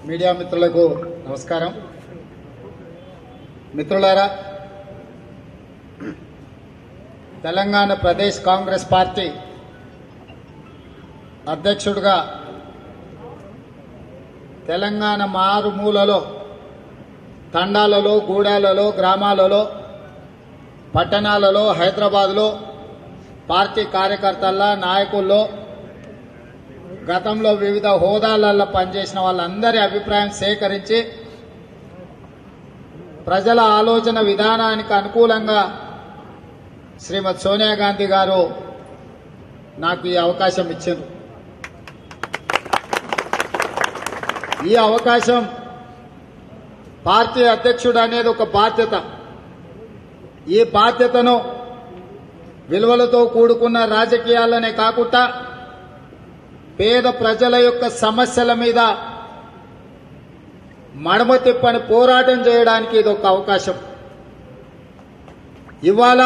Media మిత్రులకు నమస్కారం మిత్రులారా తెలంగాణ ప్రదేశ్ కాంగ్రెస్ పార్టీ అధ్యక్షుడిగా తెలంగాణ మారుమూలలో తండాలలో గూడాలలో గ్రామాలలో పట్టణాలలో హైదరాబాద్లో పార్టీ కార్యకర్తల నాయకుల్లో గతంలో వివిధ హోదాలలో పనిచేసిన వాళ్ళందరి అభిప్రాయం సేకరించి ప్రజల ఆలోచన విధానానికి అనుకూలంగా శ్రీమతి సోనియా గాంధీ గారు నాకు ఈ అవకాశం ఇచ్చారు ఈ అవకాశం పార్టీ అధ్యక్షుడు అనేది ఒక బాధ్యత ఈ బాధ్యతను విలువలతో కూడుకున్న రాజకీయాలనే కాకుండా పేద ప్రజల యొక్క సమస్యల మీద మడమ తిప్పని పోరాటం చేయడానికి ఇది ఒక అవకాశం ఇవాళ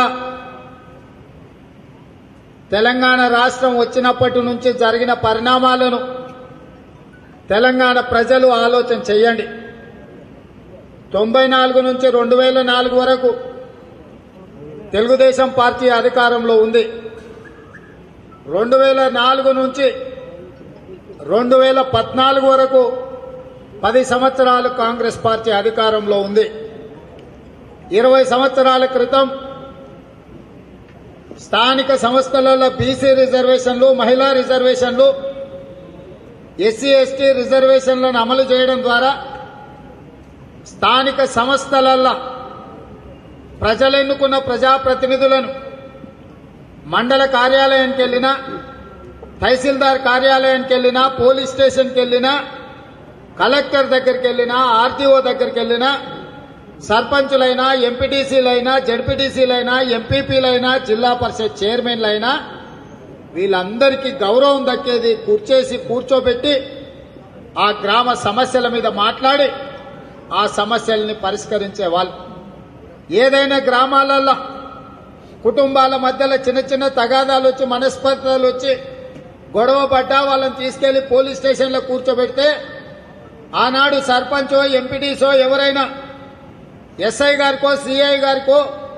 తెలంగాణ రాష్ట్రం వచ్చినప్పటి నుంచి జరిగిన పరిణామాలను తెలంగాణ ప్రజలు ఆలోచన చేయండి తొంభై నాలుగు నుంచి రెండు వేల నాలుగు వరకు తెలుగుదేశం పార్టీ అధికారంలో ఉంది రెండు వేల నాలుగు నుంచి రెండు వేల పద్నాలుగు వరకు పది సంవత్సరాలు కాంగ్రెస్ పార్టీ అధికారంలో ఉంది ఇరవై సంవత్సరాల క్రితం స్థానిక సంస్థలలో బీసీ రిజర్వేషన్లు మహిళా రిజర్వేషన్లు ఎస్సీ ఎస్టీ రిజర్వేషన్లను అమలు చేయడం ద్వారా స్థానిక సంస్థలల్లో ప్రజలెన్నుకున్న ప్రజాప్రతినిధులను మండల కార్యాలయానికి వెళ్ళినా తహసీల్దార్ కార్యాలయానికి వెళ్ళినా పోలీస్ స్టేషన్కి వెళ్ళినా కలెక్టర్ దగ్గరికి వెళ్ళినా ఆర్టీఓ దగ్గరికి వెళ్ళినా సర్పంచులైనా ఎంపీటీసీలైనా జడ్పీటీసీలైనా ఎంపీపీలైనా జిల్లా పరిషత్ చైర్మన్లైనా వీళ్ళందరికీ గౌరవం దక్కేది కూర్చేసి కూర్చోబెట్టి ఆ గ్రామ సమస్యల మీద మాట్లాడి ఆ సమస్యల్ని పరిష్కరించే వాళ్ళు ఏదైనా గ్రామాలలో కుటుంబాల మధ్యలో చిన్న చిన్న తగాదాలు వచ్చి మనస్పర్ధలు వచ్చి గొడవ పడ్డా వాళ్ళని తీసుకెళ్లి పోలీస్ స్టేషన్లో కూర్చోబెడితే ఆనాడు సర్పంచో ఎంపీటీసో ఎవరైనా ఎస్ఐ గారికో సిఐ గారికో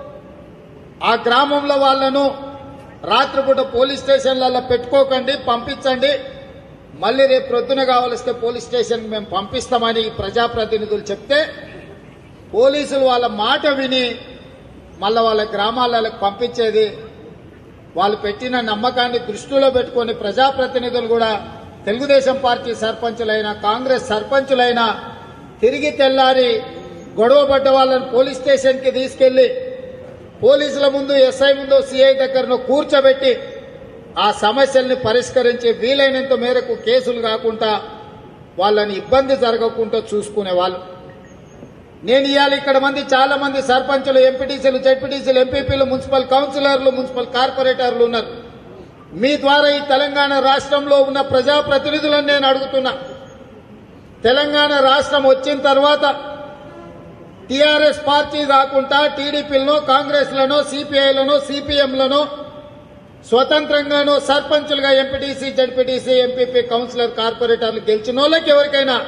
ఆ గ్రామంలో వాళ్ళను రాత్రిపూట పోలీస్ స్టేషన్లలో పెట్టుకోకండి పంపించండి మళ్ళీ రేపు ప్రొద్దున కావలిస్తే పోలీస్ స్టేషన్కి మేము పంపిస్తామని ఈ ప్రజాప్రతినిధులు చెప్తే పోలీసులు వాళ్ళ మాట విని మళ్ళా వాళ్ళ గ్రామాలకు పంపించేది వాళ్ళు పెట్టిన నమ్మకాన్ని దృష్టిలో పెట్టుకొని ప్రజాప్రతినిధులు కూడా తెలుగుదేశం పార్టీ సర్పంచులైనా కాంగ్రెస్ సర్పంచులైనా తిరిగి తెల్లారి గొడవ పడ్డ వాళ్ళని పోలీస్ స్టేషన్కి తీసుకెళ్లి పోలీసుల ముందు ఎస్ఐ ముందు సిఐ దగ్గరను కూర్చోబెట్టి ఆ సమస్యల్ని పరిష్కరించి వీలైనంత మేరకు కేసులు కాకుండా వాళ్ళని ఇబ్బంది జరగకుండా చూసుకునే వాళ్ళు నేను ఇవాళ ఇక్కడ మంది చాలా మంది సర్పంచులు ఎంపీటీసీలు జడ్పీటీసీలు ఎంపీపీలు మున్సిపల్ కౌన్సిలర్లు మున్సిపల్ కార్పొరేటర్లు ఉన్నారు మీ ద్వారా ఈ తెలంగాణ రాష్ట్రంలో ఉన్న ప్రజాప్రతినిధులను నేను అడుగుతున్నా తెలంగాణ రాష్ట్రం వచ్చిన తర్వాత టీఆర్ఎస్ పార్టీ కాకుండా టీడీపీలను కాంగ్రెస్లను సిపిఐలను సిపిఎంలను స్వతంత్రంగానో సర్పంచులుగా ఎంపీటీసీ జడ్పీటీసీ ఎంపీపీ కౌన్సిలర్ కార్పొరేటర్లు గెలిచిన వాళ్ళకి ఎవరికైనా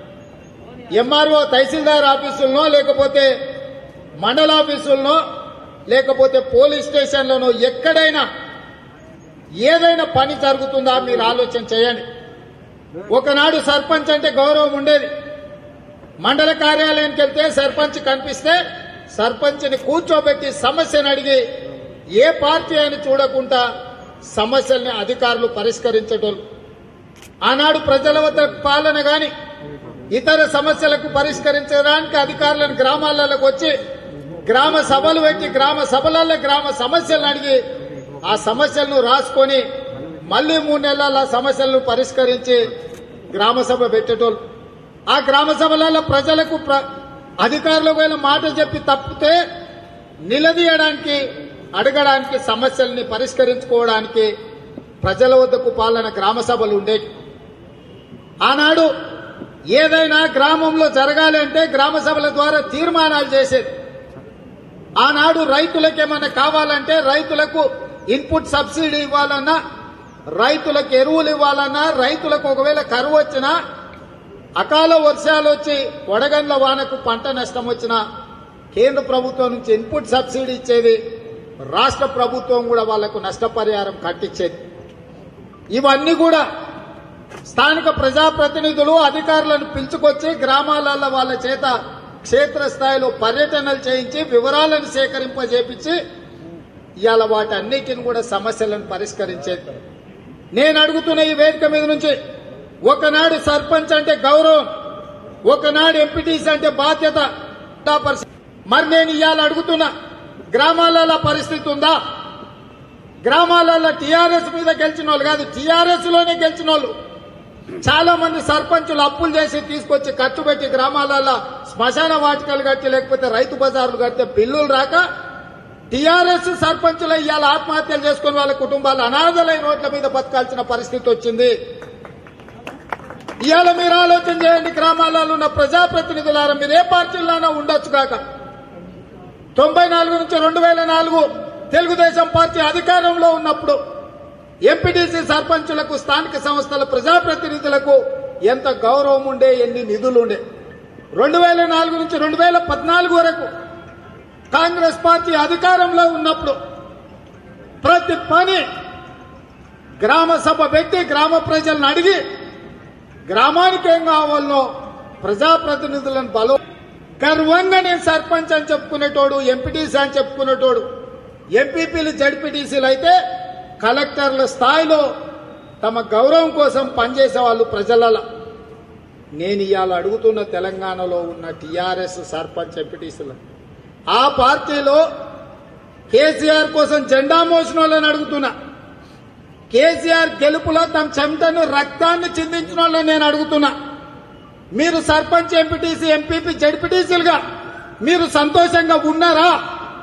ఎంఆర్ఓ తహసీల్దార్ ఆఫీసులనో లేకపోతే మండల ఆఫీసులనో లేకపోతే పోలీస్ స్టేషన్లోనో ఎక్కడైనా ఏదైనా పని జరుగుతుందా మీరు ఆలోచన చేయండి ఒకనాడు సర్పంచ్ అంటే గౌరవం ఉండేది మండల కార్యాలయానికి వెళ్తే సర్పంచ్ కనిపిస్తే సర్పంచ్ని కూర్చోబెట్టి సమస్యను అడిగి ఏ పార్టీ అని చూడకుండా సమస్యల్ని అధికారులు పరిష్కరించటోళ్ళు ఆనాడు ప్రజల వద్ద పాలన గాని ఇతర సమస్యలకు పరిష్కరించడానికి అధికారులను గ్రామాలకు వచ్చి గ్రామ సభలు పెట్టి గ్రామ సభలలో గ్రామ సమస్యలను అడిగి ఆ సమస్యలను రాసుకొని మళ్లీ మూడు నెలల సమస్యలను పరిష్కరించి గ్రామ సభ పెట్టేటోళ్ళు ఆ గ్రామ సభలలో ప్రజలకు ప్ర- అధికారులకు వెళ్ళి మాట చెప్పి తప్పితే నిలదీయడానికి అడగడానికి సమస్యల్ని పరిష్కరించుకోవడానికి ప్రజల వద్దకు పాలన గ్రామ సభలు ఉండేవి ఆనాడు ఏదైనా గ్రామంలో జరగాలి అంటే గ్రామ సభల ద్వారా తీర్మానాలు చేసేది ఆనాడు రైతులకు ఏమైనా కావాలంటే రైతులకు ఇన్పుట్ సబ్సిడీ ఇవ్వాలన్నా రైతులకు ఎరువులు ఇవ్వాలన్నా రైతులకు ఒకవేళ కరువు వచ్చినా అకాల వర్షాలు వచ్చి వడగండ్ల వానకు పంట నష్టం వచ్చిన కేంద్ర ప్రభుత్వం నుంచి ఇన్పుట్ సబ్సిడీ ఇచ్చేది రాష్ట్ర ప్రభుత్వం కూడా వాళ్లకు నష్టపరిహారం కట్టించేది ఇవన్నీ కూడా స్థానిక ప్రజాప్రతినిధులు అధికారులను పిలుచుకొచ్చి గ్రామాలలో వాళ్ళ చేత క్షేత్రస్థాయిలో పర్యటనలు చేయించి వివరాలను సేకరింపజేపించి ఇవాళ వాటన్నిటిని కూడా సమస్యలను పరిష్కరించేది నేను అడుగుతున్న ఈ వేదిక మీద నుంచి ఒకనాడు సర్పంచ్ అంటే గౌరవం ఒకనాడు ఎంపీటీసీ అంటే బాధ్యత ఆ పరిస్థితి. మరి నేను ఇవాళ అడుగుతున్నా గ్రామాలలో పరిస్థితి ఉందా గ్రామాలలో టీఆర్ఎస్ మీద గెలిచిన వాళ్ళు కాదు టీఆర్ఎస్ లోనే గెలిచిన వాళ్ళు చాలా మంది సర్పంచులు అప్పులు చేసి తీసుకొచ్చి ఖర్చు పెట్టి గ్రామాలలో శ్మశాన వాటికలు కట్టి లేకపోతే రైతు బజార్లు కడితే బిల్లులు రాక టీఆర్ఎస్ సర్పంచులు ఇవాళ ఆత్మహత్యలు చేసుకుని వాళ్ళ కుటుంబాలు అనాథలైన రోడ్ల మీద బతకాల్సిన పరిస్థితి వచ్చింది ఇవాళ మీరు ఆలోచన చేయండి గ్రామాలలో ఉన్న ప్రజాప్రతినిధులారా మీరు ఏ పార్టీలోనైనా ఉండొచ్చు కాక తొంభై నాలుగు నుంచి రెండు వేల నాలుగు తెలుగుదేశం పార్టీ అధికారంలో ఉన్నప్పుడు ఎంపీటీసీ సర్పంచులకు స్థానిక సంస్థల ప్రజాప్రతినిధులకు ఎంత గౌరవం ఉండే ఎన్ని నిధులు ఉండే రెండు వేల నాలుగు నుంచి రెండు వేల పద్నాలుగు వరకు కాంగ్రెస్ పార్టీ అధికారంలో ఉన్నప్పుడు ప్రతి పని గ్రామ సభ పెట్టి గ్రామ ప్రజలను అడిగి గ్రామానికి ఏం కావాలో ప్రజాప్రతినిధులను బలో గర్వంగా నేను సర్పంచ్ అని చెప్పుకునేటోడు ఎంపీటీసీ అని చెప్పుకునేటోడు ఎంపీపీలు జడ్పీటీసీలు అయితే కలెక్టర్ల స్థాయిలో తమ గౌరవం కోసం పనిచేసే వాళ్ళు ప్రజలలో నేను ఇవాళ అడుగుతున్న తెలంగాణలో ఉన్న టీఆర్ఎస్ సర్పంచ్ ఎంపీటీసీలు ఆ పార్టీలో కేసీఆర్ కోసం జెండా మోసిన వాళ్ళని అడుగుతున్నా కేసీఆర్ గెలుపులో తమ చెమటను రక్తాన్ని చిందించిన వాళ్ళని నేను అడుగుతున్నా మీరు సర్పంచ్ ఎంపీటీసీ ఎంపీపీ జడ్పీటీసీలుగా మీరు సంతోషంగా ఉన్నారా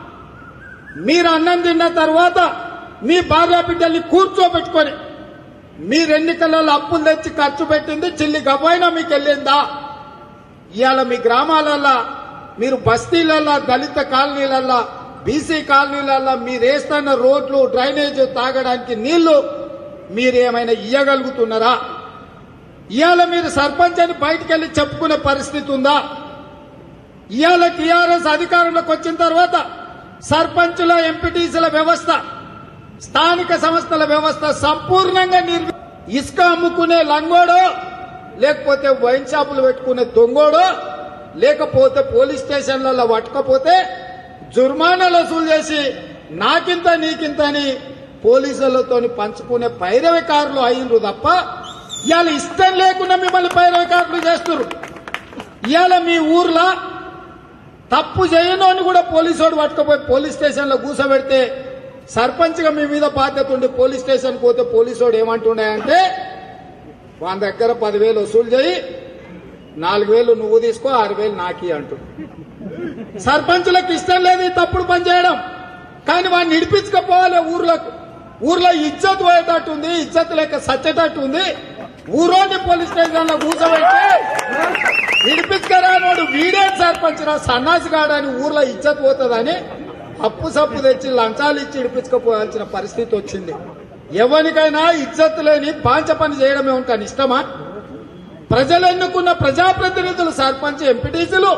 మీరు అన్నం తిన్న తర్వాత మీ భార్య బిడ్డల్ని కూర్చోబెట్టుకొని మీరు ఎన్నికలలో అప్పులు తెచ్చి ఖర్చు పెట్టింది చిల్లి గవ్వైనా మీకు వెళ్ళిందా ఇవాళ మీ గ్రామాలల్లో మీరు బస్తీలల్లో దళిత కాలనీలల్లో బీసీ కాలనీలల్లో మీరు వేస్తున్న రోడ్లు డ్రైనేజ్ తాగడానికి నీళ్లు మీరు ఏమైనా ఇయ్యగలుగుతున్నారా ఇవాళ మీరు సర్పంచ్ అని బయటికి వెళ్ళి చెప్పుకునే పరిస్థితి ఉందా ఇవాళ టీఆర్ఎస్ అధికారంలోకి వచ్చిన తర్వాత సర్పంచుల ఎంపీటీసీల వ్యవస్థ స్థానిక సంస్థల వ్యవస్థ సంపూర్ణంగా నిర్వి ఇసుక అమ్ముకునే లంగోడో లేకపోతే వైన్ షాపులు పెట్టుకునే దొంగోడో లేకపోతే పోలీస్ స్టేషన్లలో పట్టుకపోతే జుర్మానాలు వసూలు చేసి నాకింత నీకింత అని పోలీసులతో పంచుకునే పైరవికారులు అయిండ్రు తప్ప ఇవాళ ఇష్టం లేకుండా మిమ్మల్ని పైరవికారులు చేస్తున్నారు ఇవాళ మీ ఊర్లో తప్పు చేయనోని కూడా పోలీసు వాడు పట్టుకపోయి పోలీస్ స్టేషన్ లో కూర్చోబెడితే సర్పంచ్ గా మీ మీద బాధ్యత ఉండి పోలీస్ స్టేషన్ పోతే పోలీసు వాడు ఏమంటుండే వాళ్ళ దగ్గర పదివేలు వసూలు చేయి నాలుగు వేలు నువ్వు తీసుకో ఆరు వేలు నాకి అంటు సర్పంచులకు ఇష్టం లేదు ఈ తప్పుడు పని చేయడం కానీ వాడిని ఇడిపించకపోవాలి ఊర్లకు ఊర్లో ఇజ్జత్ పోయేటట్టు ఉంది ఇజ్జత్ లేక సచ్చేటట్టు ఉంది ఊరోని పోలీస్ స్టేషన్ లో కూర్చోబెట్టి విడిపించరానోడు వీడే సర్పంచ్ రా సన్నాసి కాడని ఊర్లో ఇజ్జత్ పోతుందని అప్పు సప్పు తెచ్చి లంచాలు ఇచ్చి ఇడిపించుకోపోవాల్సిన పరిస్థితి వచ్చింది ఎవరికైనా ఇజ్జత్ లేని పాంచ పని చేయడమే ఉంటాను ఇష్టమా ప్రజలు ఎన్నుకున్న ప్రజాప్రతినిధులు సర్పంచ్ ఎంపీటీసీలు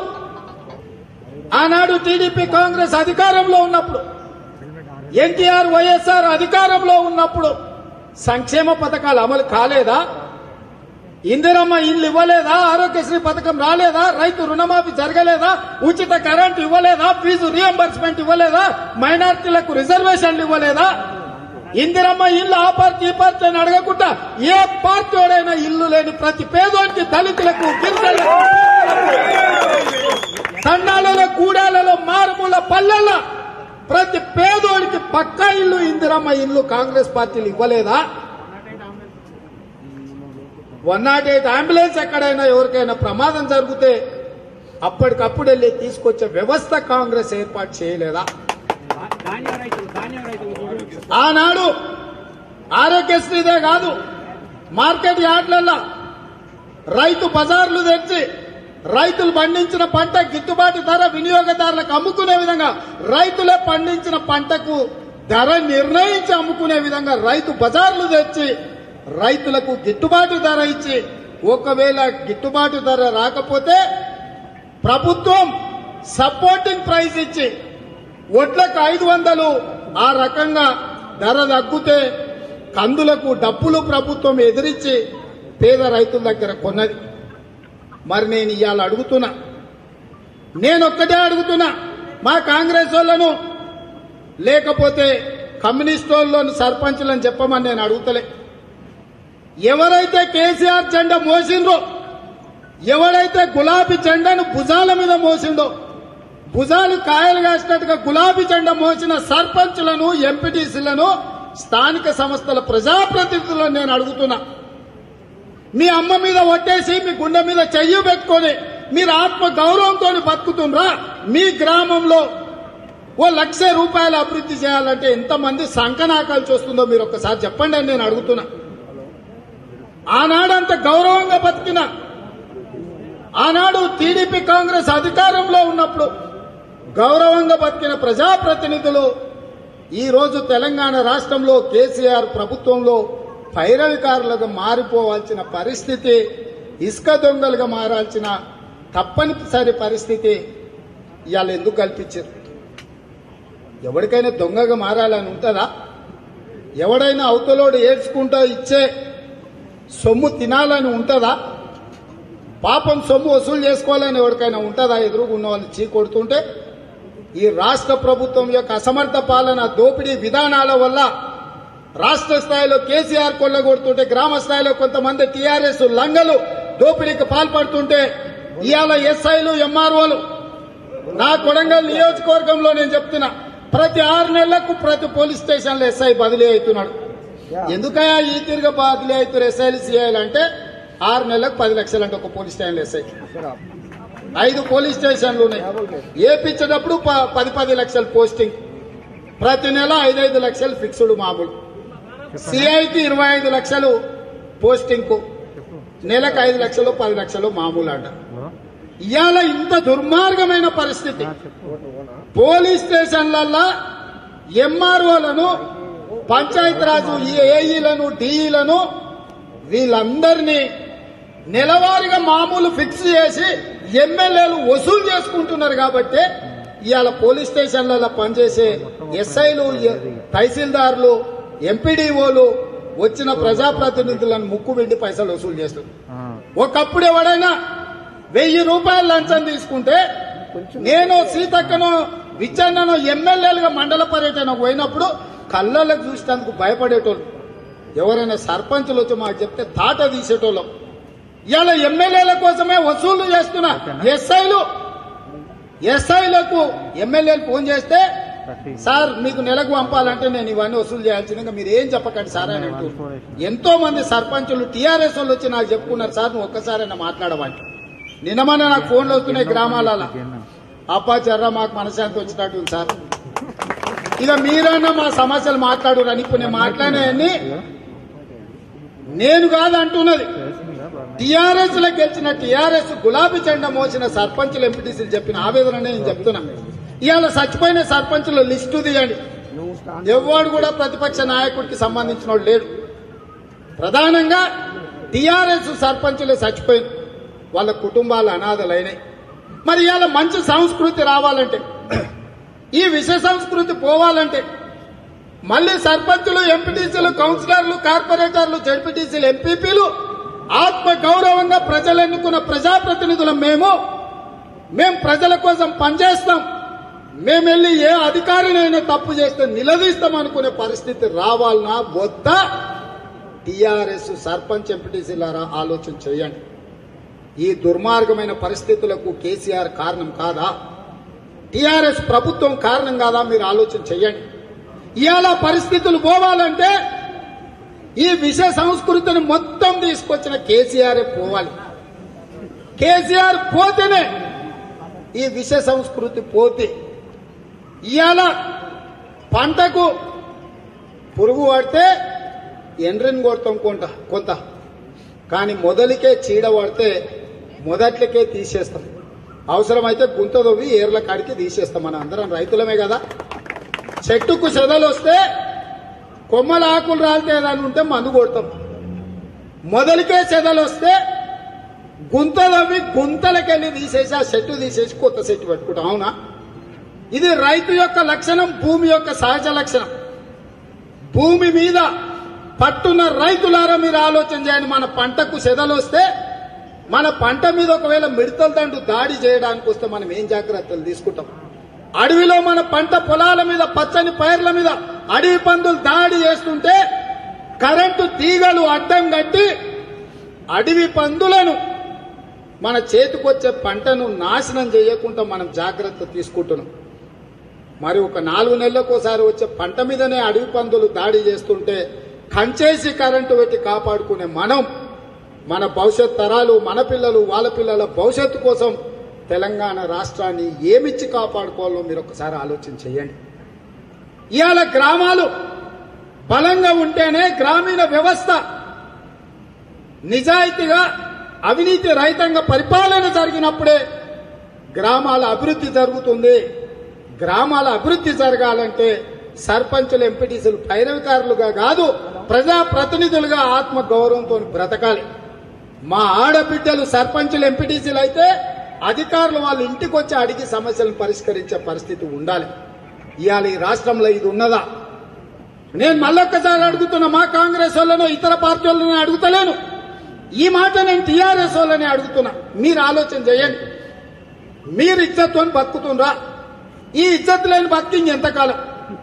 ఆనాడు టీడీపీ కాంగ్రెస్ అధికారంలో ఉన్నప్పుడు ఎన్టీఆర్ వైఎస్ఆర్ అధికారంలో ఉన్నప్పుడు సంక్షేమ పథకాలు అమలు కాలేదా ఇందిరమ్మ ఇల్లు ఇవ్వలేదా ఆరోగ్యశ్రీ పథకం రాలేదా రైతు రుణమాఫీ జరగలేదా ఉచిత కరెంట్ ఇవ్వలేదా ఫీజు రియంబర్స్మెంట్ ఇవ్వలేదా మైనార్టీలకు రిజర్వేషన్లు ఇవ్వలేదా ఇందిరమ్మ ఇల్లు ఆ పార్టీ ఈ పార్టీ అని అడగకుండా ఏ పార్టీ వాడైనా ఇల్లు లేని ప్రతి పేదోనికి దళితులకు గిరిజనులకు తండాలలో కూడాలలో మారుమూల పల్లెల్లో ప్రతి పేదోడికి పక్కా ఇల్లు ఇందిరమ్మ ఇల్లు కాంగ్రెస్ పార్టీలు ఇవ్వలేదా వన్ నాట్ ఎయిట్ అంబులెన్స్ ఎక్కడైనా ఎవరికైనా ప్రమాదం జరిగితే అప్పటికప్పుడు వెళ్ళి తీసుకొచ్చే వ్యవస్థ కాంగ్రెస్ ఏర్పాటు చేయలేదా ధాన్యం రైతులు ధాన్యం రైతులు ఆనాడు ఆరోగ్యశ్రీదే కాదు మార్కెట్ యార్డ్లలో రైతు బజార్లు తెచ్చి రైతులు పండించిన పంట గిట్టుబాటు ధర వినియోగదారులకు అమ్ముకునే విధంగా రైతులే పండించిన పంటకు ధర నిర్ణయించి అమ్ముకునే విధంగా రైతు బజార్లు తెచ్చి రైతులకు గిట్టుబాటు ధర ఇచ్చి ఒకవేళ గిట్టుబాటు ధర రాకపోతే ప్రభుత్వం సపోర్టింగ్ ప్రైస్ ఇచ్చి వడ్లకు ఐదు వందలు ఆ రకంగా ధర తగ్గితే కందులకు డబ్బులు ప్రభుత్వం ఎదిరించి పేద రైతుల దగ్గర కొన్నది మరి నేను ఇవాళ అడుగుతున్నా నేను ఒక్కటే అడుగుతున్నా మా కాంగ్రెస్ వాళ్ళను లేకపోతే కమ్యూనిస్ట్ వాళ్ళను సర్పంచులను చెప్పమని నేను అడుగుతలే ఎవరైతే కేసీఆర్ జెండా మోసిండ్రో ఎవడైతే గులాబీ జెండాను భుజాల మీద మోసిండో భుజాలు కాయలు కాసినట్టుగా గులాబీ జెండా మోసిన సర్పంచులను ఎంపీటీసీలను స్థానిక సంస్థల ప్రజాప్రతినిధులను నేను అడుగుతున్నా మీ అమ్మ మీద ఒట్టేసి మీ గుండె మీద చెయ్యి పెట్టుకొని మీరు ఆత్మ గౌరవంతో బతుకుతుండ్రా మీ గ్రామంలో ఓ లక్ష రూపాయలు అభివృద్ధి చేయాలంటే ఎంతమంది సంకనాకాలు చూస్తుందో మీరు ఒక్కసారి చెప్పండి అని నేను అడుగుతున్నా ఆనాడంత గౌరవంగా బతికిన ఆనాడు టీడీపీ కాంగ్రెస్ అధికారంలో ఉన్నప్పుడు గౌరవంగా బతికిన ప్రజాప్రతినిధులు ఈ రోజు తెలంగాణ రాష్ట్రంలో కేసీఆర్ ప్రభుత్వంలో పైరవికారులుగా మారిపోవాల్సిన పరిస్థితి ఇసుక దొంగలుగా మారాల్సిన తప్పనిసరి పరిస్థితి ఇవాళ ఎందుకు కల్పించారు ఎవరికైనా దొంగగా మారాలని ఉంటుందా ఎవడైనా అవతలోడు ఏడ్చుకుంటా ఇచ్చే సొమ్ము తినాలని ఉంటుందా పాపం సొమ్ము వసూలు చేసుకోవాలని ఎవరికైనా ఉంటుందా ఎదురుగున్న వాళ్ళు చీ కొడుతుంటే ఈ రాష్ట్ర ప్రభుత్వం యొక్క అసమర్థ పాలన దోపిడీ విధానాల వల్ల రాష్ట్ర స్థాయిలో కేసీఆర్ కొల్లగొడుతుంటే గ్రామ స్థాయిలో కొంతమంది టీఆర్ఎస్ లంగలు దోపిడీకి పాల్పడుతుంటే ఇవాళ ఎస్ఐలు ఎంఆర్ఓలు నా కొడంగల్ నియోజకవర్గంలో నేను చెప్తున్నా ప్రతి ఆరు నెలలకు ప్రతి పోలీస్ స్టేషన్లో ఎస్ఐ బదిలీ అవుతున్నాడు ఎందుకయ్యా ఈ తిరిగి బదిలీ అవుతారు ఎస్ఐలు సిఐలు అంటే ఆరు నెలలకు పది లక్షలు అంటే ఒక పోలీస్ స్టేషన్లో ఎస్ఐ ఐదు పోలీస్ స్టేషన్లు ఉన్నాయి ఏపించేటప్పుడు ప- పది పది లక్షలు పోస్టింగ్ ప్రతి నెల ఐదైదు లక్షలు ఫిక్స్డ్ మామూలు సిఐకి ఇరవై ఐదు లక్షలు పోస్టింగ్ కు నెలకు ఐదు లక్షలు పది లక్షలు మామూలు అంట ఇవాళ ఇంత దుర్మార్గమైన పరిస్థితి పోలీస్ స్టేషన్లల్లో ఎంఆర్ఓలను పంచాయతీరాజు ఏఈలను డిఈలను వీళ్ళందరినీ నెలవారీగా మామూలు ఫిక్స్ చేసి ఎమ్మెల్యేలు వసూలు చేసుకుంటున్నారు కాబట్టి ఇవాళ పోలీస్ స్టేషన్లలో పనిచేసే ఎస్ఐలు ఎ- తహసీల్దార్లు ఎంపీడీఓలు వచ్చిన ప్రజాప్రతినిధులను ముక్కు వెండి పైసలు వసూలు చేస్తున్నారు ఒకప్పుడు ఎవడైనా వెయ్యి రూపాయలు లంచం తీసుకుంటే నేను సీతక్కను విచ్చన్నను ఎమ్మెల్యేలుగా మండల పర్యటన పోయినప్పుడు కళ్ళలకు చూసేందుకు భయపడేటోళ్ళు ఎవరైనా సర్పంచులు వచ్చి మాకు చెప్తే తాట తీసేటోళ్ళం ఇవాళ ఎమ్మెల్యేల కోసమే వసూలు చేస్తున్న ఎస్ఐలు ఎస్ఐలకు ఎమ్మెల్యేలు ఫోన్ చేస్తే సార్ మీకు నెలకు పంపాలంటే నేను ఇవన్నీ వసూలు చేయాల్సిందిగా మీరు ఏం చెప్పకండి సార్ అని అంటూ ఎంతో మంది సర్పంచులు టీఆర్ఎస్ వాళ్ళు వచ్చి నాకు చెప్పుకున్నారు సార్ నువ్వు ఒక్కసారైనా మాట్లాడమంటే నిన్నమన్న నాకు ఫోన్లు వస్తున్నాయి గ్రామాలలో అబ్బా చర్ర మాకు మనశాంతి వచ్చినట్టు ఉంది సార్ ఇక మీరన్నా మా సమస్యలు మాట్లాడు అని ఇప్పుడు నేను మాట్లాడినవన్నీ నేను కాదు అంటున్నది టీఆర్ఎస్ లో గెలిచిన టీఆర్ఎస్ గులాబీ జెండా మోసిన సర్పంచులు ఎంపీటీసీలు చెప్పిన ఆవేదన నేను చెప్తున్నా ఇవాళ చచ్చిపోయిన సర్పంచుల లిస్టు తీయండి ఎవడు కూడా ప్రతిపక్ష నాయకుడికి సంబంధించిన వాడు లేడు ప్రధానంగా టీఆర్ఎస్ సర్పంచులే చచ్చిపోయింది వాళ్ళ కుటుంబాలు అనాథలైనాయి మరి ఇవాళ మంచి సంస్కృతి రావాలంటే ఈ విష సంస్కృతి పోవాలంటే మళ్ళీ సర్పంచులు ఎంపీటీసీలు కౌన్సిలర్లు కార్పొరేటర్లు జడ్పీటీసీలు ఎంపీపీలు ఆత్మ గౌరవంగా ప్రజలు ఎన్నుకున్న ప్రజాప్రతినిధులం మేము మేము ప్రజల కోసం పనిచేస్తాం మేము వెళ్ళి ఏ అధికారినైనా తప్పు చేస్తే నిలదీస్తాం అనుకునే పరిస్థితి రావాలన్నా వద్దా టీఆర్ఎస్ సర్పంచ్ ఎంపీటీసీలారా ఆలోచన చేయండి ఈ దుర్మార్గమైన పరిస్థితులకు కేసీఆర్ కారణం కాదా టీఆర్ఎస్ ప్రభుత్వం కారణం కాదా మీరు ఆలోచన చేయండి ఇవాళ పరిస్థితులు పోవాలంటే ఈ విష సంస్కృతిని మొత్తం తీసుకొచ్చిన కేసీఆర్ పోవాలి కేసీఆర్ పోతేనే ఈ విష సంస్కృతి పోతే ఇవాళ పంటకు పురుగు పడితే ఎండ్రిని కొడతాం కొంత కొంత కానీ మొదలికే చీడ పడితే మొదట్లకే తీసేస్తాం అవసరమైతే గుంత దొవ్వి ఏర్ల కాడికి తీసేస్తాం మన అందరం రైతులమే కదా చెట్టుకు చెదలు వస్తే కొమ్మల ఆకులు రాలితే ఏదైనా ఉంటే మందు కొడతాం మొదలికే చెదలు వస్తే గుంతలవి గుంతలకెళ్ళి తీసేసి ఆ చెట్టు తీసేసి కొత్త చెట్టు పెట్టుకుంటాం అవునా ఇది రైతు యొక్క లక్షణం భూమి యొక్క సహజ లక్షణం భూమి మీద పట్టున్న రైతులారా మీరు ఆలోచన చేయండి మన పంటకు సెదలు వస్తే మన పంట మీద ఒకవేళ మిడతల దండు దాడి చేయడానికి వస్తే మనం ఏం జాగ్రత్తలు తీసుకుంటాం అడవిలో మన పంట పొలాల మీద పచ్చని పైర్ల మీద అడవి పందులు దాడి చేస్తుంటే కరెంటు తీగలు అడ్డం కట్టి అడవి పందులను మన చేతికొచ్చే పంటను నాశనం చేయకుండా మనం జాగ్రత్త తీసుకుంటున్నాం మరి ఒక నాలుగు నెలలకు ఒకసారి వచ్చే పంట మీదనే అడవి పందులు దాడి చేస్తుంటే కంచేసి కరెంటు పెట్టి కాపాడుకునే మనం మన భవిష్యత్ తరాలు మన పిల్లలు వాళ్ళ పిల్లల భవిష్యత్తు కోసం తెలంగాణ రాష్ట్రాన్ని ఏమిచ్చి కాపాడుకోవాలో మీరు ఒకసారి ఆలోచన చేయండి ఇవాళ గ్రామాలు బలంగా ఉంటేనే గ్రామీణ వ్యవస్థ నిజాయితీగా అవినీతి రహితంగా పరిపాలన జరిగినప్పుడే గ్రామాల అభివృద్ధి జరుగుతుంది గ్రామాల అభివృద్ధి జరగాలంటే సర్పంచులు ఎంపీటీసీలు పైరవికారులుగా కాదు ప్రజా ప్రతినిధులుగా ఆత్మ గౌరవంతో బ్రతకాలి మా ఆడబిడ్డలు సర్పంచులు ఎంపీటీసీలు అయితే అధికారులు వాళ్ళ ఇంటికి వచ్చి అడిగి సమస్యలను పరిష్కరించే పరిస్థితి ఉండాలి ఇవాళ ఈ రాష్ట్రంలో ఇది ఉన్నదా నేను మళ్ళొక్కసారి అడుగుతున్నా మా కాంగ్రెస్ వాళ్ళను ఇతర పార్టీ వాళ్ళని అడుగుతలేను ఈ మాట నేను టీఆర్ఎస్ వాళ్ళని అడుగుతున్నా మీరు ఆలోచన చేయండి మీరు ఇజ్జత్తో బతుకుతుండ్రా ఈ ఇజ్జత్ లేని బతికింగ్ ఎంతకాలం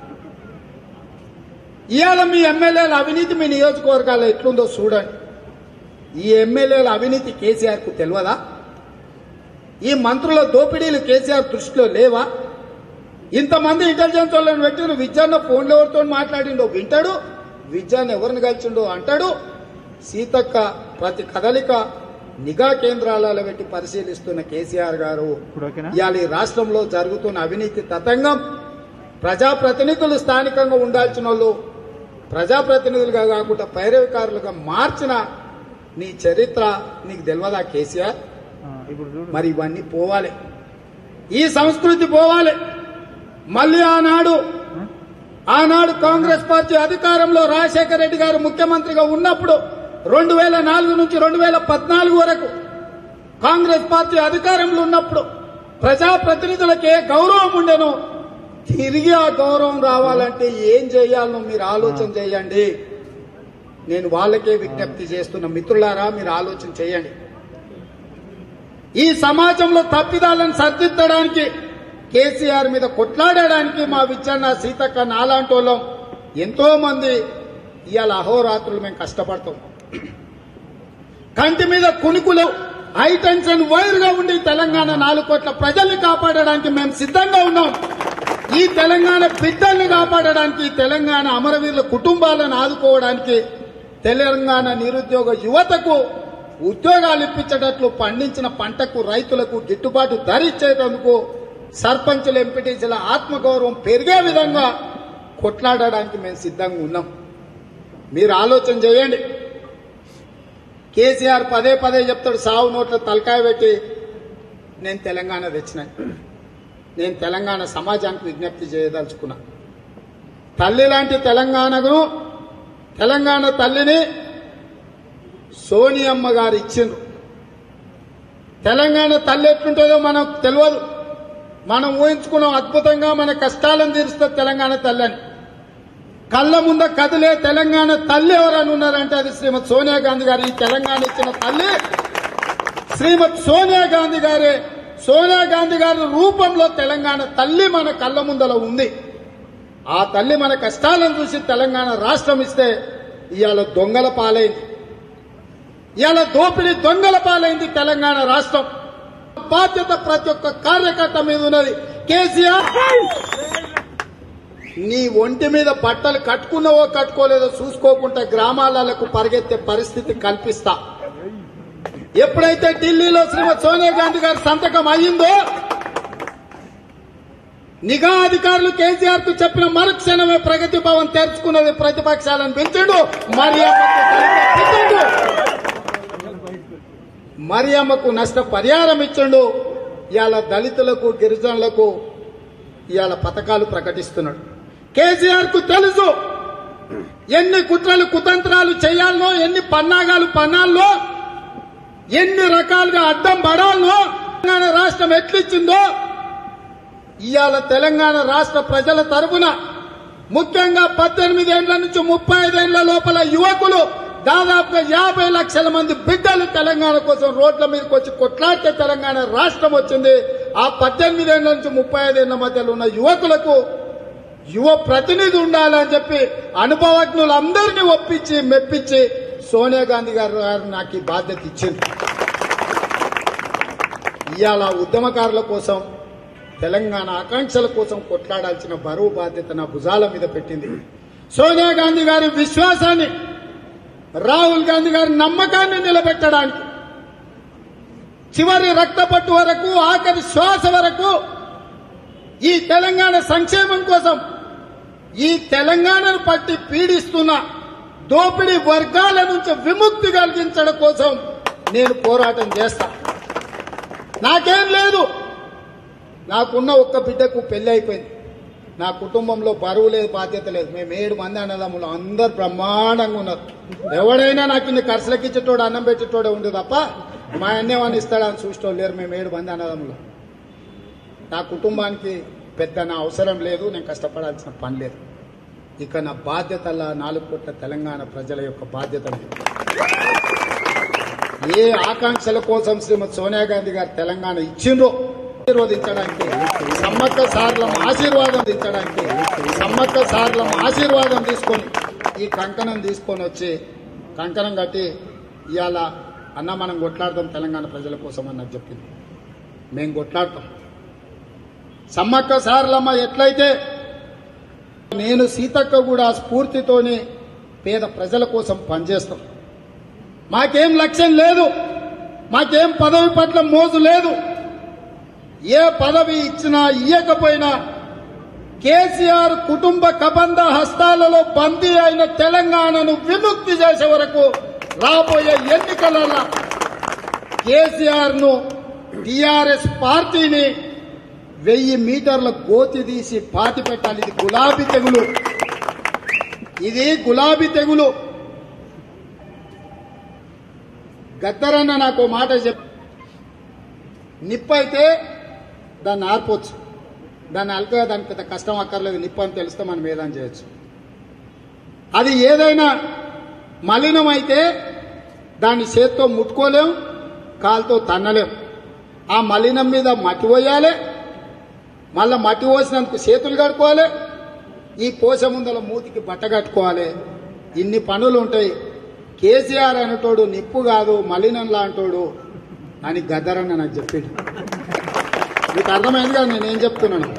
ఇవాళ మీ ఎమ్మెల్యేల అవినీతి మీ నియోజకవర్గాల్లో ఎట్లుందో చూడండి ఈ ఎమ్మెల్యేల అవినీతి కేసీఆర్ కు తెలియదా ఈ మంత్రుల దోపిడీలు కేసీఆర్ దృష్టిలో లేవా ఇంతమంది ఇంటెలిజెన్స్ వాళ్ళని పెట్టిన విద్యాన్న ఫోన్లో ఎవరితో మాట్లాడిండో వింటాడు విద్యాన్ని ఎవరిని కలిసిండో అంటాడు సీతక్క ప్రతి కదలిక నిఘా కేంద్రాలలో పెట్టి పరిశీలిస్తున్న కేసీఆర్ గారు ఇప్పుడు ఓకేనా ఇవాళ ఈ రాష్ట్రంలో జరుగుతున్న అవినీతి తతంగం ప్రజాప్రతినిధులు స్థానికంగా ఉండాల్సిన వాళ్ళు ప్రజాప్రతినిధులుగా కాకుండా పైరవికారులుగా మార్చిన నీ చరిత్ర నీకు తెలియదా కేసీఆర్ ఆ, ఇప్పుడు చూడు మరి ఇవన్నీ పోవాలి ఈ సంస్కృతి పోవాలి మళ్ళీ ఆనాడు ఆనాడు కాంగ్రెస్ పార్టీ అధికారంలో రాజశేఖర రెడ్డి గారు ముఖ్యమంత్రిగా ఉన్నప్పుడు రెండు వేల నాలుగు నుంచి రెండు వేల పద్నాలుగు వరకు కాంగ్రెస్ పార్టీ అధికారంలో ఉన్నప్పుడు ప్రజాప్రతినిధులకే గౌరవం ఉండెను తిరిగి ఆ గౌరవం రావాలంటే ఏం చేయాలనో మీరు ఆలోచన చేయండి నేను వాళ్ళకే విజ్ఞప్తి చేస్తున్న మిత్రులారా మీరు ఆలోచన చేయండి ఈ సమాజంలో తప్పిదాలను సర్దిద్దడానికి కేసీఆర్ మీద కొట్లాడడానికి మా విచ్చన్న సీతక్క నాలాంటి వాళ్ళం ఎంతో మంది ఇవాళ అహోరాత్రులు మేము కష్టపడతాం కంటి మీద కునుకులు హై టెన్షన్ వైర్ గా ఉండి తెలంగాణ నాలుగు కోట్ల ప్రజల్ని కాపాడడానికి మేము సిద్ధంగా ఉన్నాం ఈ తెలంగాణ బిడ్డల్ని కాపాడడానికి ఈ తెలంగాణ అమరవీరుల కుటుంబాలను ఆదుకోవడానికి తెలంగాణ నిరుద్యోగ యువతకు ఉద్యోగాలు ఇప్పించేటట్లు పండించిన పంటకు రైతులకు గిట్టుబాటు ధర ఇచ్చేందుకు సర్పంచుల ఎంపీటీసీల ఆత్మగౌరవం పెరిగే విధంగా కొట్లాడడానికి మేము సిద్ధంగా ఉన్నాం మీరు ఆలోచన చేయండి కేసీఆర్ పదే పదే చెప్తాడు సావు నోట్ల తలకాయ పెట్టి నేను తెలంగాణ తెచ్చిన నేను తెలంగాణ సమాజానికి విజ్ఞప్తి చేయదలుచుకున్నా తల్లి లాంటి తెలంగాణను తెలంగాణ తల్లిని సోనియమ్మ గారు ఇచ్చిండ్రు తెలంగాణ తల్లి ఎట్లుంటుందో మనకు తెలియదు మనం ఊహించుకున్నాం అద్భుతంగా మన కష్టాలను తీరుస్తుంది తెలంగాణ తల్లి అని కళ్ళ ముంద కదిలే తెలంగాణ తల్లి ఎవరని ఉన్నారంటే అది శ్రీమతి సోనియా గాంధీ గారు ఈ తెలంగాణ ఇచ్చిన తల్లి శ్రీమతి సోనియా గాంధీ గారే సోనియా గాంధీ గారి రూపంలో తెలంగాణ తల్లి మన కళ్ళ ముందల ఉంది ఆ తల్లి మన కష్టాలను చూసి తెలంగాణ రాష్ట్రం ఇస్తే ఇవాళ దొంగల పాలైంది ఇవాళ దోపిడీ దొంగల పాలైంది తెలంగాణ రాష్ట్రం బాధ్యత ప్రతి ఒక్క కార్యకర్త మీద ఉన్నది కేసీఆర్ నీ ఒంటి మీద బట్టలు కట్టుకున్నావో కట్టుకోలేదో చూసుకోకుండా గ్రామాలకు పరిగెత్తే పరిస్థితి కల్పిస్తా ఎప్పుడైతే ఢిల్లీలో శ్రీమతి సోనియా గాంధీ గారి సంతకం అయ్యిందో నిఘా అధికారులు కేసీఆర్ కు చెప్పిన మరుక్షణమే ప్రగతి భవన్ తెరుచుకున్నది ప్రతిపక్షాలను పెంచాడు మరియమ్మకు కలిపి మరియమ్మకు నష్ట పరిహారం ఇచ్చిండు ఇవాళ దళితులకు గిరిజనులకు ఇవాళ పథకాలు ప్రకటిస్తున్నాడు కేసీఆర్ కు తెలుసు ఎన్ని కుట్రలు కుతంత్రాలు చేయాలనో ఎన్ని పన్నాగాలు పన్నాల్లో ఎన్ని రకాలుగా అడ్డం పడాలనో తెలంగాణ రాష్ట్రం ఎట్లిచ్చిందో ఇవాళ తెలంగాణ రాష్ట్ర ప్రజల తరపున ముఖ్యంగా పద్దెనిమిది ఏళ్ల నుంచి ముప్పై ఐదేళ్ల లోపల యువకులు దాదాపుగా యాభై లక్షల మంది బిడ్డలు తెలంగాణ కోసం రోడ్ల మీదకి వచ్చి కొట్లాడితే తెలంగాణ రాష్ట్రం వచ్చింది ఆ పద్దెనిమిది ఏళ్ల నుంచి ముప్పై ఐదేళ్ల మధ్యలో ఉన్న యువకులకు యువ ప్రతినిధి ఉండాలని చెప్పి అనుభవజ్ఞులందరినీ ఒప్పించి మెప్పించి సోనియా గాంధీ గారు గారు నాకు ఈ బాధ్యత ఇచ్చింది ఇవాళ ఉద్యమకారుల కోసం తెలంగాణ ఆకాంక్షల కోసం కొట్లాడాల్సిన బరువు బాధ్యత నా భుజాల మీద పెట్టింది సోనియా గాంధీ గారి విశ్వాసాన్ని రాహుల్ గాంధీ గారి నమ్మకాన్ని నిలబెట్టడానికి చివరి రక్తపట్టు వరకు ఆఖరి శ్వాస వరకు ఈ తెలంగాణ సంక్షేమం కోసం ఈ తెలంగాణను పట్టి పీడిస్తున్న దోపిడీ వర్గాల నుంచి విముక్తి కలిగించడం కోసం నేను పోరాటం చేస్తా నాకేం లేదు నాకున్న ఒక్క బిడ్డకు పెళ్లి అయిపోయింది నా కుటుంబంలో బరువు లేదు బాధ్యత లేదు మేము ఏడు మంది అన్నదమ్ములు అందరు బ్రహ్మాండంగా ఉన్నారు ఎవడైనా నాకు ఇన్ని ఖర్చులకి ఇచ్చేటోడు అన్నం పెట్టేటోడే ఉండు తప్ప మా అన్నేమని ఇస్తాడని చూసేటోళ్ళు లేరు మేము ఏడు మంది అన్నదమ్ములు నా కుటుంబానికి పెద్ద నా అవసరం లేదు నేను కష్టపడాల్సిన పని లేదు ఇక నా బాధ్యతల్లా నాలుగు కోట్ల తెలంగాణ ప్రజల యొక్క బాధ్యత ఉంది. ఏ ఆకాంక్షల కోసం శ్రీమతి సోనియా గాంధీ గారు తెలంగాణ ఇచ్చిండ్రో ఆశీర్వదించడానికి సమ్మక్క సార్లం ఆశీర్వాదం దించడానికి సమ్మక్క సార్లం ఆశీర్వాదం తీసుకొని ఈ కంకణం తీసుకొని వచ్చి కంకణం కట్టి ఇవాళ అన్న మనం కొట్లాడదాం తెలంగాణ ప్రజల కోసం అని నాకు చెప్పింది మేము కొట్లాడతాం సమ్మక్క సార్లమ్మ ఎట్లయితే నేను సీతక్క కూడా స్ఫూర్తితోని పేద ప్రజల కోసం పనిచేస్తాం మాకేం లక్ష్యం లేదు మాకేం పదవి పట్ల మోజు లేదు ఏ పదవి ఇచ్చినా ఇయ్యకపోయినా కేసీఆర్ కుటుంబ కబంధ హస్తాలలో బందీ అయిన తెలంగాణను విముక్తి చేసే వరకు రాబోయే ఎన్నికలలో కేసీఆర్ ను టిఆర్ఎస్ పార్టీని వెయ్యి మీటర్ల గోతి తీసి పాతి పెట్టాలి ఇది గులాబీ తెగులు ఇది గులాబీ తెగులు గద్దరన్న నాకు ఓ మాట చెప్ నిప్పు అయితే దాన్ని ఆర్పొచ్చు దాన్ని అల్కగా దానికి పెద్ద కష్టం అక్కర్లేదు నిప్పు అని తెలిస్తే మనం ఏదైనా చేయొచ్చు అది ఏదైనా మలినం అయితే దాన్ని చేత్తో ముట్టుకోలేం కాలుతో తన్నలేం ఆ మలినం మీద మట్టి పోయాలి మళ్ళా మట్టి పోసినందుకు చేతులు కడుక్కోవాలి ఈ పోస ముందల మూతికి బట్ట కట్టుకోవాలి ఇన్ని పనులు ఉంటాయి కేసీఆర్ అనేటోడు నిప్పు కాదు మలినం లాంటోడు అని గద్దరన్న నాకు చెప్పిండు మీకు అర్థమైంది కదా నేనేం చెప్తున్నాను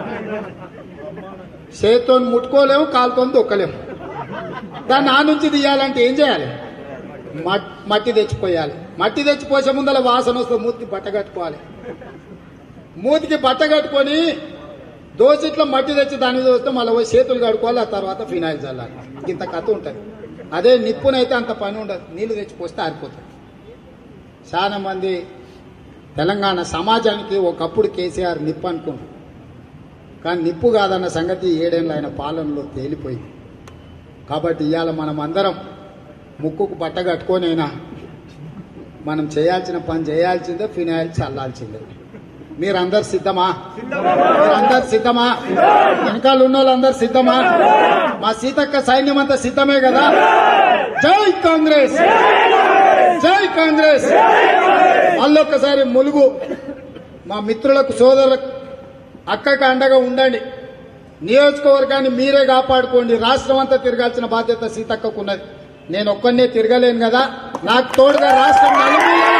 చేతితో ముట్టుకోలేము కాలుతో దొక్కలేము దాన్ని ఆ నుంచి తీయాలంటే ఏం చేయాలి మట్- మట్టి తెచ్చిపోయాలి మట్టి తెచ్చిపోసే ముందల వాసన వస్తే మూతికి బట్ట కట్టుకోవాలి మూతికి బట్ట కట్టుకొని దోసిట్లో మట్టి తెచ్చి దాని మీద వస్తే మళ్ళీ పోయి చేతులు కడుక్కోవాలి ఆ తర్వాత ఫినాయిల్ చల్లాలి ఇంత కథ ఉంటుంది అదే నిప్పునైతే అంత పని ఉండదు నీళ్లు తెచ్చి పోస్తే ఆరిపోతుంది చాలా మంది తెలంగాణ సమాజానికి ఒకప్పుడు కేసీఆర్ నిప్పు అనుకుంటారు కానీ నిప్పు కాదన్న సంగతి ఏడేళ్ళ ఆయన పాలనలో తేలిపోయింది కాబట్టి ఇవాళ మనం అందరం ముక్కుకు బట్ట కట్టుకొనైనా మనం చేయాల్సిన పని చేయాల్సిందే ఫినాయిల్ చల్లాల్సిందే మీరందరు సిద్ధమా మీరందరు సిద్ధమా వెనకాల ఉన్న వాళ్ళందరు సిద్ధమా మా సీతక్క సైన్యం అంతా సిద్ధమే కదా జై కాంగ్రెస్ జై కాంగ్రెస్ మళ్ళొక్కసారి ములుగు మా మిత్రులకు సోదరులకు అక్కకి అండగా ఉండండి నియోజకవర్గాన్ని మీరే కాపాడుకోండి రాష్ట్రం అంతా తిరగాల్సిన బాధ్యత సీతక్కకు ఉన్నది నేను ఒక్కనే తిరగలేను కదా నాకు తోడుగా రాష్ట్రం నలుమూలలా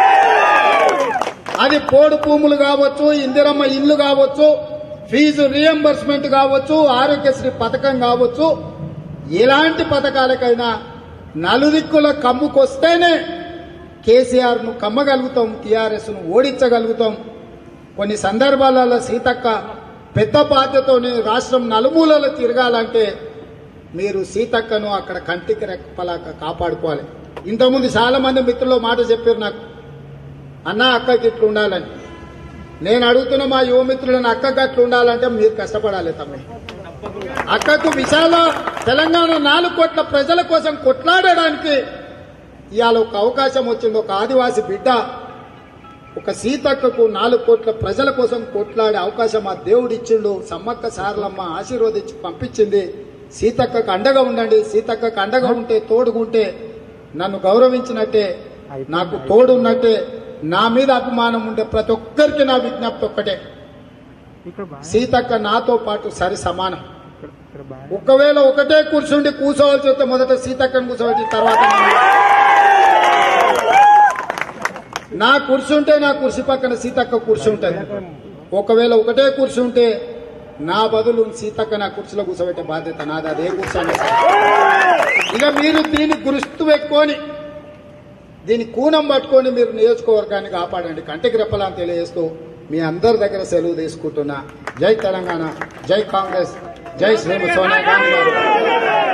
అది పోడు భూములు కావచ్చు ఇందిరమ్మ ఇల్లు కావచ్చు ఫీజు రియంబర్స్మెంట్ కావచ్చు ఆరోగ్యశ్రీ పథకం కావచ్చు ఎలాంటి పథకాలకైనా నలుదిక్కుల కమ్ముకొస్తేనే కేసీఆర్ ను కమ్మగలుగుతాం టీఆర్ఎస్ ను ఓడించగలుగుతాం కొన్ని సందర్భాలలో సీతక్క పెద్ద బాధ్యతని రాష్ట్రం నలుమూలలో తిరగాలంటే మీరు సీతక్కను అక్కడ కంటికి రెప్పలాగా కాపాడుకోవాలి ఇంతకుముందు చాలా మంది మిత్రులు మాట చెప్పారు నాకు అన్న అక్కకి ఇట్లా ఉండాలని నేను అడుగుతున్న మా యువ మిత్రులను అక్కకి అట్లా ఉండాలంటే మీరు కష్టపడాలి తమ్మి అక్కకు విశాల తెలంగాణ నాలుగు కోట్ల ప్రజల కోసం కొట్లాడడానికి ఇవాళ ఒక అవకాశం వచ్చింది ఒక ఆదివాసి బిడ్డ ఒక సీతక్కకు నాలుగు కోట్ల ప్రజల కోసం కొట్లాడే అవకాశం ఆ దేవుడు ఇచ్చిండు సమ్మక్క సారలమ్మ ఆశీర్వదించి పంపించింది సీతక్కకు అండగా ఉండండి సీతక్కకు అండగా ఉంటే తోడుగుంటే నన్ను గౌరవించినట్టే నాకు తోడు ఉన్నట్టే నా మీద అభిమానం ఉంటే ప్రతి ఒక్కరికి నా విజ్ఞప్తి ఒక్కటే ఇక్కడ బాగా సీతక్క నాతో పాటు సరి సమానం ఇక్కడ ఇక్కడ బాగా ఒకవేళ ఒకటే కూర్చుండి కూర్చోవాల్సి వస్తే మొదట సీతక్కను కూర్చోబెట్టి తర్వాత నన్ను. నా కూర్చుంటే నా కుర్చీ పక్కన సీతక్క కూర్చుంటది ఒకవేళ ఒకటే కూర్చుంటే నా బదులు సీతక్క నా కుర్చీలో కూర్చోబెట్టే బాధ్యత నాది అదే కూర్చోండి ఇక మీరు దీన్ని గురుస్తు పెట్టుకొని దీని కూనం పట్టుకొని మీరు నియోజకవర్గాన్ని కాపాడండి కంటికి రెప్పలని తెలియజేస్తూ మీ అందరి దగ్గర సెలవు తీసుకుంటున్నా జై తెలంగాణ జై కాంగ్రెస్ జై శ్రీమతి సోనియా గాంధీ గారు